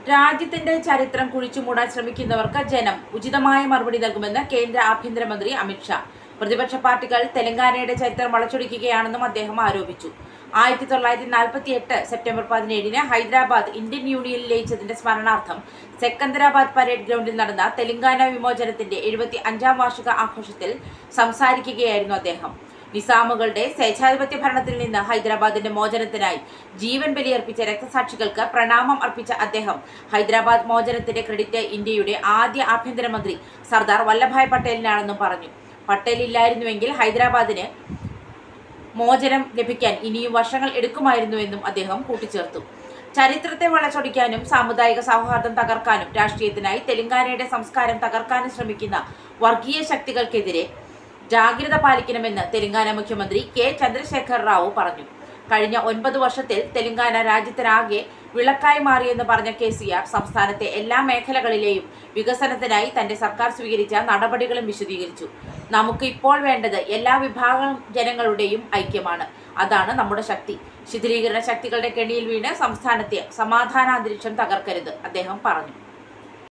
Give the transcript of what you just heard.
രാജ്യത്തിന്റെ ചരിത്രം കുഴിച്ചുമൂടാൻ ശ്രമിക്കുന്നവർക്ക് ജനം ഉചിതമായ മറുപടി നൽകുമെന്ന് കേന്ദ്ര ആഭ്യന്തരമന്ത്രി അമിത്ഷാ പ്രതിപക്ഷ പാർട്ടികൾ തെലങ്കാനയുടെ ചരിത്രം വളച്ചൊടിക്കുകയാണെന്നും അദ്ദേഹം ആരോപിച്ചു ആയിരത്തി തൊള്ളായിരത്തി നാൽപ്പത്തി എട്ട് സെപ്റ്റംബർ പതിനേഴിന് ഹൈദരാബാദ് ഇന്ത്യൻ യൂണിയനിൽ ലയിച്ചതിന്റെ സ്മരണാർത്ഥം സെക്കന്ദരാബാദ് പരേഡ് ഗ്രൗണ്ടിൽ നടന്ന തെലങ്കാന വിമോചനത്തിന്റെ എഴുപത്തി അഞ്ചാം വാർഷിക ആഘോഷത്തിൽ സംസാരിക്കുകയായിരുന്നു അദ്ദേഹം നിസാമുകളുടെ സ്വേച്ഛാധിപത്യ ഭരണത്തിൽ നിന്ന് ഹൈദരാബാദിന്റെ മോചനത്തിനായി ജീവൻ ബലിയർപ്പിച്ച രക്തസാക്ഷികൾക്ക് പ്രണാമം അർപ്പിച്ച അദ്ദേഹം ഹൈദരാബാദ് മോചനത്തിന്റെ ക്രെഡിറ്റ് ഇന്ത്യയുടെ ആദ്യ ആഭ്യന്തരമന്ത്രി സർദാർ വല്ലഭായ് പട്ടേലിനാണെന്നും പറഞ്ഞു പട്ടേൽ ഇല്ലായിരുന്നുവെങ്കിൽ ഹൈദരാബാദിന് മോചനം ലഭിക്കാൻ ഇനിയും വർഷങ്ങൾ എടുക്കുമായിരുന്നുവെന്നും അദ്ദേഹം കൂട്ടിച്ചേർത്തു ചരിത്രത്തെ വളച്ചൊടിക്കാനും സാമുദായിക സൗഹാർദ്ദം തകർക്കാനും രാഷ്ട്രീയത്തിനായി തെലങ്കാനയുടെ സംസ്കാരം തകർക്കാനും ശ്രമിക്കുന്ന വർഗീയ ശക്തികൾക്കെതിരെ ജാഗ്രത പാലിക്കണമെന്ന് തെലങ്കാന മുഖ്യമന്ത്രി കെ ചന്ദ്രശേഖർ റാവു പറഞ്ഞു കഴിഞ്ഞ ഒൻപത് വർഷത്തിൽ തെലങ്കാന രാജ്യത്തിനാകെ വിളക്കായി മാറിയെന്ന് പറഞ്ഞ കെ സി ആർ സംസ്ഥാനത്തെ എല്ലാ മേഖലകളിലെയും വികസനത്തിനായി തന്റെ സർക്കാർ സ്വീകരിച്ച നടപടികളും വിശദീകരിച്ചു നമുക്ക് ഇപ്പോൾ വേണ്ടത് എല്ലാ വിഭാഗം ജനങ്ങളുടെയും ഐക്യമാണ് അതാണ് നമ്മുടെ ശക്തി ശിഥിലീകരണ ശക്തികളുടെ കെണിയിൽ വീണ് സംസ്ഥാനത്തെ സമാധാനാന്തരീക്ഷം തകർക്കരുത് അദ്ദേഹം പറഞ്ഞു